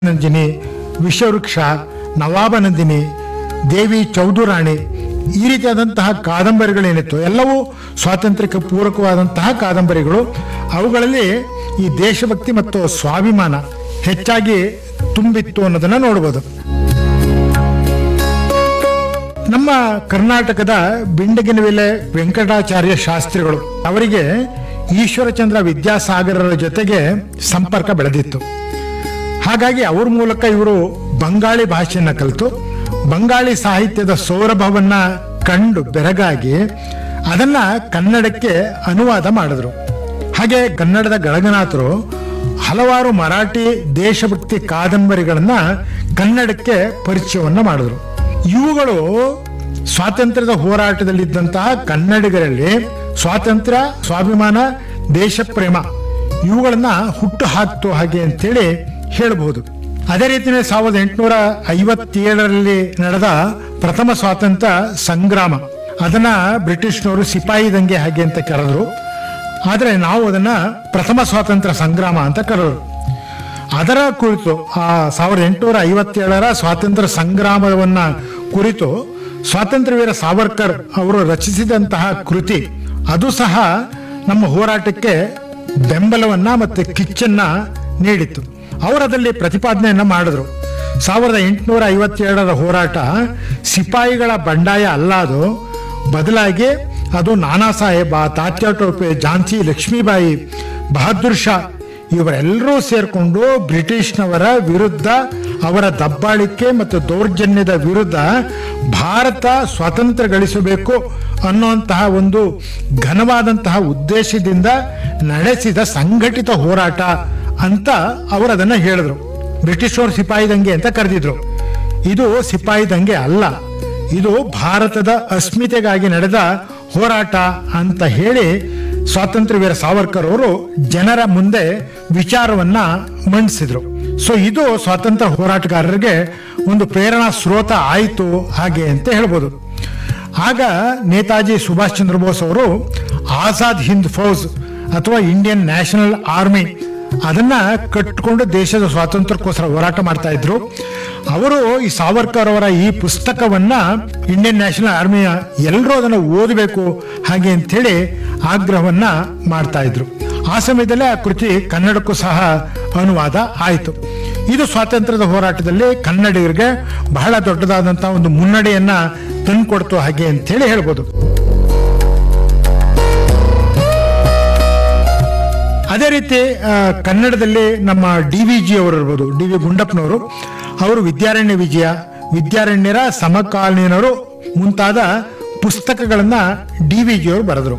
ನಂದಿನಿ ವಿಷವೃಕ್ಷ ನವಾಬನಂದಿನಿ ದೇವಿ ಚೌದುರಾಣಿ ಈ ರೀತಿಯಾದಂತಹ ಕಾದಂಬರಿಗಳೇನಿತ್ತು ಎಲ್ಲವೂ ಸ್ವಾತಂತ್ರ್ಯಕ್ಕೆ ಪೂರಕವಾದಂತಹ ಕಾದಂಬರಿಗಳು ಅವುಗಳಲ್ಲಿ ಈ ದೇಶಭಕ್ತಿ ಮತ್ತು ಸ್ವಾಭಿಮಾನ ಹೆಚ್ಚಾಗಿ ತುಂಬಿತ್ತು ಅನ್ನೋದನ್ನ ನೋಡ್ಬೋದು ನಮ್ಮ ಕರ್ನಾಟಕದ ಬಿಂಡಗಿನವಿಲೆ ವೆಂಕಟಾಚಾರ್ಯ ಶಾಸ್ತ್ರಿಗಳು ಅವರಿಗೆ ಈಶ್ವರಚಂದ್ರ ವಿದ್ಯಾಸಾಗರರ ಜೊತೆಗೆ ಸಂಪರ್ಕ ಬೆಳೆದಿತ್ತು ಹಾಗಾಗಿ ಅವ್ರ ಮೂಲಕ ಇವರು ಬಂಗಾಳಿ ಭಾಷೆಯನ್ನ ಕಲಿತು ಬಂಗಾಳಿ ಸಾಹಿತ್ಯದ ಸೌರಭವನ್ನ ಕಂಡು ಬೆರಗಾಗಿ ಅದನ್ನ ಕನ್ನಡಕ್ಕೆ ಅನುವಾದ ಮಾಡಿದ್ರು ಹಾಗೆ ಕನ್ನಡದ ಗಳಗನಾಥರು ಹಲವಾರು ಮರಾಠಿ ದೇಶಭಕ್ತಿ ಕಾದಂಬರಿಗಳನ್ನ ಕನ್ನಡಕ್ಕೆ ಪರಿಚಯವನ್ನ ಮಾಡಿದ್ರು ಇವುಗಳು ಸ್ವಾತಂತ್ರ್ಯದ ಹೋರಾಟದಲ್ಲಿದ್ದಂತಹ ಕನ್ನಡಿಗರಲ್ಲಿ ಸ್ವಾತಂತ್ರ್ಯ ಸ್ವಾಭಿಮಾನ ದೇಶಪ್ರೇಮ ಇವುಗಳನ್ನ ಹುಟ್ಟು ಹಾಕ್ತು ಹಾಗೆ ಅಂತೇಳಿ ಹೇಳಬಹುದು ಅದೇ ರೀತಿಯೇ ಸಾವಿರದ ಎಂಟುನೂರ ಐವತ್ತೇಳರಲ್ಲಿ ನಡೆದ ಪ್ರಥಮ ಸ್ವಾತಂತ್ರ್ಯ ಸಂಗ್ರಾಮ ಅದನ್ನ ಬ್ರಿಟಿಷ್ನವರು ಸಿಪಾಯಿ ದಂಗೆ ಹಾಗೆ ಅಂತ ಕರೆದ್ರು ಆದರೆ ನಾವು ಅದನ್ನ ಪ್ರಥಮ ಸ್ವಾತಂತ್ರ್ಯ ಸಂಗ್ರಾಮ ಅಂತ ಕರೆದ್ರು ಅದರ ಕುರಿತು ಆ ಸಾವಿರದ ಎಂಟುನೂರ ಐವತ್ತೇಳರ ಸ್ವಾತಂತ್ರ್ಯ ಸಂಗ್ರಾಮವನ್ನ ಕುರಿತು ಸ್ವಾತಂತ್ರ್ಯ ವೀರ ಸಾವರ್ಕರ್ ಅವರು ರಚಿಸಿದಂತಹ ಕೃತಿ ಅದು ಸಹ ನಮ್ಮ ಹೋರಾಟಕ್ಕೆ ಬೆಂಬಲವನ್ನ ಮತ್ತೆ ಕಿಚ್ಚನ್ನ ನೀಡಿತ್ತು ಅವರದಲ್ಲಿ ಪ್ರತಿಪಾದನೆಯನ್ನ ಮಾಡಿದ್ರು ಸಾವಿರದ ಎಂಟುನೂರ ಐವತ್ತೇಳರ ಹೋರಾಟ ಸಿಪಾಯಿಗಳ ಬಂಡಾಯ ಅಲ್ಲ ಅದು ಬದಲಾಗಿ ಅದು ನಾನಾ ಸಾಹೇಬ ತಾತ್ಯಾ ಟೋಪೆ ಝಾನ್ಸಿ ಲಕ್ಷ್ಮೀಬಾಯಿ ಬಹದ್ದೂರ್ ಶಾ ಇವರೆಲ್ಲರೂ ಸೇರ್ಕೊಂಡು ಬ್ರಿಟಿಷ್ನವರ ವಿರುದ್ಧ ಅವರ ದಬ್ಬಾಳಿಕೆ ಮತ್ತು ದೌರ್ಜನ್ಯದ ವಿರುದ್ಧ ಭಾರತ ಸ್ವಾತಂತ್ರ್ಯ ಗಳಿಸಬೇಕು ಅನ್ನುವಂತಹ ಒಂದು ಘನವಾದಂತಹ ಉದ್ದೇಶದಿಂದ ನಡೆಸಿದ ಸಂಘಟಿತ ಹೋರಾಟ ಅಂತ ಅವರು ಅದನ್ನ ಹೇಳಿದ್ರು ಬ್ರಿಟಿಷರು ಸಿಪಾಯಿ ದಂಗೆ ಅಂತ ಕರೆದಿದ್ರು ಇದು ಸಿಪಾಯಿ ದಂಗೆ ಅಲ್ಲ ಇದು ಭಾರತದ ಅಸ್ಮಿತೆಗಾಗಿ ನಡೆದ ಹೋರಾಟ ಅಂತ ಹೇಳಿ ಸ್ವಾತಂತ್ರ್ಯ ವೀರ ಸಾವರ್ಕರ್ ಅವರು ಜನರ ಮುಂದೆ ವಿಚಾರವನ್ನ ಮಂಡಿಸಿದ್ರು ಸೊ ಇದು ಸ್ವಾತಂತ್ರ್ಯ ಹೋರಾಟಗಾರರಿಗೆ ಒಂದು ಪ್ರೇರಣಾ ಸ್ರೋತ ಆಯಿತು ಹಾಗೆ ಅಂತ ಹೇಳ್ಬೋದು ಆಗ ನೇತಾಜಿ ಸುಭಾಷ್ ಚಂದ್ರ ಬೋಸ್ ಅವರು ಆಜಾದ್ ಹಿಂದ್ ಫೌಜ್ ಅಥವಾ ಇಂಡಿಯನ್ ನ್ಯಾಷನಲ್ ಆರ್ಮಿ ಅದನ್ನ ಕಟ್ಟಿಕೊಂಡು ದೇಶದ ಸ್ವಾತಂತ್ರ್ಯಕ್ಕೋಸ್ಕರ ಹೋರಾಟ ಮಾಡ್ತಾ ಇದ್ರು ಅವರು ಈ ಸಾವರ್ಕರ್ ಅವರ ಈ ಪುಸ್ತಕವನ್ನ ಇಂಡಿಯನ್ ನ್ಯಾಷನಲ್ ಆರ್ಮಿಯ ಎಲ್ಲರೂ ಅದನ್ನು ಓದಬೇಕು ಹಾಗೆ ಅಂತೇಳಿ ಆಗ್ರಹವನ್ನ ಮಾಡ್ತಾ ಇದ್ರು ಆ ಸಮಯದಲ್ಲೇ ಆ ಕೃತಿ ಕನ್ನಡಕ್ಕೂ ಸಹ ಅನುವಾದ ಆಯಿತು ಇದು ಸ್ವಾತಂತ್ರ್ಯದ ಹೋರಾಟದಲ್ಲಿ ಕನ್ನಡಿಗರಿಗೆ ಬಹಳ ದೊಡ್ಡದಾದಂತಹ ಒಂದು ಮುನ್ನಡೆಯನ್ನ ತಂದುಕೊಡ್ತು ಹಾಗೆ ಅಂತೇಳಿ ಹೇಳ್ಬೋದು ಅದೇ ರೀತಿ ಆ, ಕನ್ನಡದಲ್ಲಿ ನಮ್ಮ ಡಿ ವಿ ಜಿ ಅವರು ಇರ್ಬೋದು ಡಿ ವಿ ಗುಂಡಪ್ಪನವರು ಅವರು ವಿದ್ಯಾರಣ್ಯ ವಿಜಯ ವಿದ್ಯಾರಣ್ಯರ ಸಮಕಾಲೀನರು ಮುಂತಾದ ಪುಸ್ತಕಗಳನ್ನ ಡಿ ವಿ ಜಿ ಅವರು ಬರೆದರು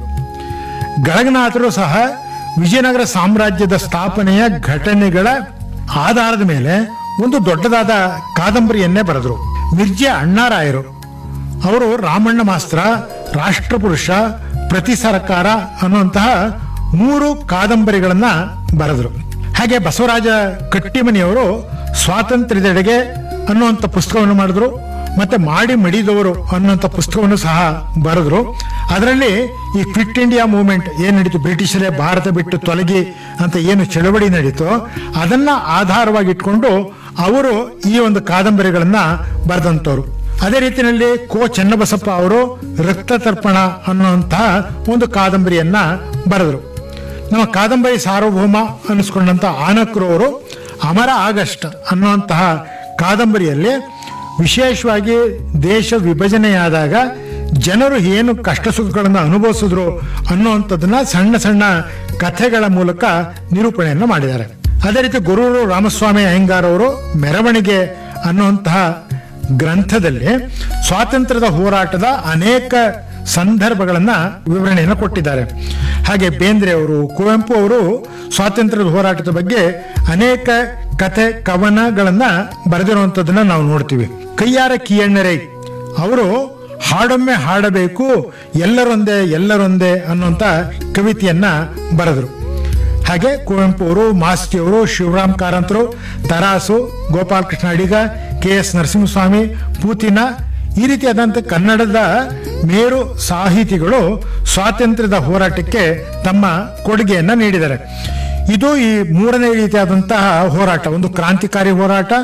ಗಳಗನಾಥರು ಸಹ ವಿಜಯನಗರ ಸಾಮ್ರಾಜ್ಯದ ಸ್ಥಾಪನೆಯ ಘಟನೆಗಳ ಆಧಾರದ ಮೇಲೆ ಒಂದು ದೊಡ್ಡದಾದ ಕಾದಂಬರಿಯನ್ನೇ ಬರೆದರು ಮಿರ್ಜೆ ಅಣ್ಣಾರಾಯರು ಅವರು ರಾಮಣ್ಣ ಮಾಸ್ತ್ರ ರಾಷ್ಟ್ರಪುರುಷ ಪ್ರತಿ ಸರ್ಕಾರ ಅನ್ನುವಂತಹ ಮೂರು ಕಾದಂಬರಿಗಳನ್ನ ಬರೆದರು ಹಾಗೆ ಬಸವರಾಜ ಕಟ್ಟಿಮನಿಯವರು ಸ್ವಾತಂತ್ರ್ಯದೆಡೆಗೆ ಅನ್ನುವಂಥ ಪುಸ್ತಕವನ್ನು ಮಾಡಿದ್ರು ಮತ್ತೆ ಮಾಡಿ ಮಡಿದವರು ಅನ್ನುವಂಥ ಪುಸ್ತಕವನ್ನು ಸಹ ಬರೆದ್ರು ಅದರಲ್ಲಿ ಈ ಕ್ವಿಟ್ ಇಂಡಿಯಾ ಮೂವ್ಮೆಂಟ್ ಏನ್ ನಡೀತು ಬ್ರಿಟಿಷರೇ ಭಾರತ ಬಿಟ್ಟು ತೊಲಗಿ ಅಂತ ಏನು ಚಳವಳಿ ನಡೀತೋ ಅದನ್ನ ಆಧಾರವಾಗಿ ಇಟ್ಕೊಂಡು ಅವರು ಈ ಒಂದು ಕಾದಂಬರಿಗಳನ್ನ ಬರೆದಂತವ್ರು ಅದೇ ರೀತಿಯಲ್ಲಿ ಕೋ ಚೆನ್ನಬಸಪ್ಪ ಅವರು ರಕ್ತ ತರ್ಪಣ ಅನ್ನುವಂತಹ ಒಂದು ಕಾದಂಬರಿಯನ್ನ ಬರೆದರು ನಮ್ಮ ಕಾದಂಬರಿ ಸಾರ್ವಭೌಮ ಅನ್ನಿಸ್ಕೊಂಡಂತ ಆನಕ್ರು ಅವರು ಅಮರ ಆಗಸ್ಟ್ ಅನ್ನುವಂತಹ ಕಾದಂಬರಿಯಲ್ಲಿ ವಿಶೇಷವಾಗಿ ದೇಶ ವಿಭಜನೆಯಾದಾಗ ಜನರು ಏನು ಕಷ್ಟ ಸುಖಗಳನ್ನು ಅನುಭವಿಸಿದ್ರು ಅನ್ನುವಂಥದ್ದನ್ನ ಸಣ್ಣ ಸಣ್ಣ ಕಥೆಗಳ ಮೂಲಕ ನಿರೂಪಣೆಯನ್ನು ಮಾಡಿದ್ದಾರೆ ಅದೇ ರೀತಿ ಗುರೂರು ರಾಮಸ್ವಾಮಿ ಅಯ್ಯಂಗಾರ್ ಅವರು ಮೆರವಣಿಗೆ ಅನ್ನುವಂತಹ ಗ್ರಂಥದಲ್ಲಿ ಸ್ವಾತಂತ್ರ್ಯದ ಹೋರಾಟದ ಅನೇಕ ಸಂದರ್ಭಗಳನ್ನ ವಿವರಣೆಯನ್ನು ಕೊಟ್ಟಿದ್ದಾರೆ ಹಾಗೆ ಬೇಂದ್ರೆ ಅವರು ಕುವೆಂಪು ಅವರು ಸ್ವಾತಂತ್ರ್ಯದ ಹೋರಾಟದ ಬಗ್ಗೆ ಅನೇಕ ಕಥೆ ಕವನಗಳನ್ನ ಬರೆದಿರುವಂತದನ್ನ ನಾವು ನೋಡ್ತೀವಿ ಕೈಯಾರ ಕಿಯಣ್ಣರೈ ಅವರು ಹಾಡೊಮ್ಮೆ ಹಾಡಬೇಕು ಎಲ್ಲರೊಂದೇ ಎಲ್ಲರೊಂದೇ ಅನ್ನುವಂತ ಕವಿತೆಯನ್ನ ಬರೆದರು ಹಾಗೆ ಕುವೆಂಪು ಅವರು ಮಾಸ್ತಿ ಅವರು ಶಿವರಾಮ್ ಕಾರಂತರು ತರಾಸು ಗೋಪಾಲಕೃಷ್ಣ ಅಡಿಗ ಕೆ ಎಸ್ ನರಸಿಂಹಸ್ವಾಮಿ ಪೂತಿನ ಈ ರೀತಿಯಾದಂಥ ಕನ್ನಡದ ಮೇರು ಸಾಹಿತಿಗಳು ಸ್ವಾತಂತ್ರ್ಯದ ಹೋರಾಟಕ್ಕೆ ತಮ್ಮ ಕೊಡುಗೆಯನ್ನ ನೀಡಿದ್ದಾರೆ ಇದು ಈ ಮೂರನೇ ರೀತಿಯಾದಂತಹ ಹೋರಾಟ ಒಂದು ಕ್ರಾಂತಿಕಾರಿ ಹೋರಾಟ